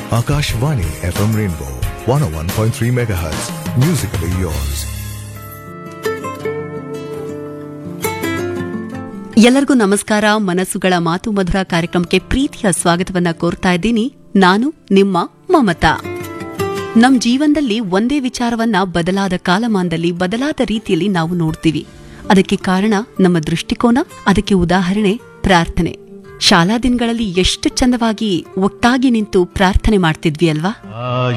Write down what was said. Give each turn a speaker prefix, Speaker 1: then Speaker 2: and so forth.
Speaker 1: Akashvani FM Rainbow 101.3 MHz. Musically yours.
Speaker 2: ಎಲ್ಲರಿಗೂ ನಮಸ್ಕಾರ ಮನಸ್ಸುಗಳ ಮಾತು ಮಧುರ ಕಾರ್ಯಕ್ರಮಕ್ಕೆ ಪ್ರೀತಿಯ ಸ್ವಾಗತವನ್ನ ಕೋರ್ತಾ ಇದ್ದೀನಿ ನಾನು ನಿಮ್ಮ ಮಮತಾ ನಮ್ ಜೀವನದಲ್ಲಿ ಒಂದೇ ವಿಚಾರವನ್ನ ಬದಲಾದ ಕಾಲಮಾನದಲ್ಲಿ ಬದಲಾದ ರೀತಿಯಲ್ಲಿ ನಾವು ನೋಡ್ತೀವಿ ಅದಕ್ಕೆ ಕಾರಣ ನಮ್ಮ ದೃಷ್ಟಿಕೋನ ಅದಕ್ಕೆ ಉದಾಹರಣೆ ಪ್ರಾರ್ಥನೆ ಶಾಲಾ ದಿನಗಳಲ್ಲಿ ಎಷ್ಟು ಚಂದವಾಗಿ ಒಟ್ಟಾಗಿ ನಿಂತು ಪ್ರಾರ್ಥನೆ ಮಾಡ್ತಿದ್ವಿ ಅಲ್ವಾ
Speaker 3: ಆ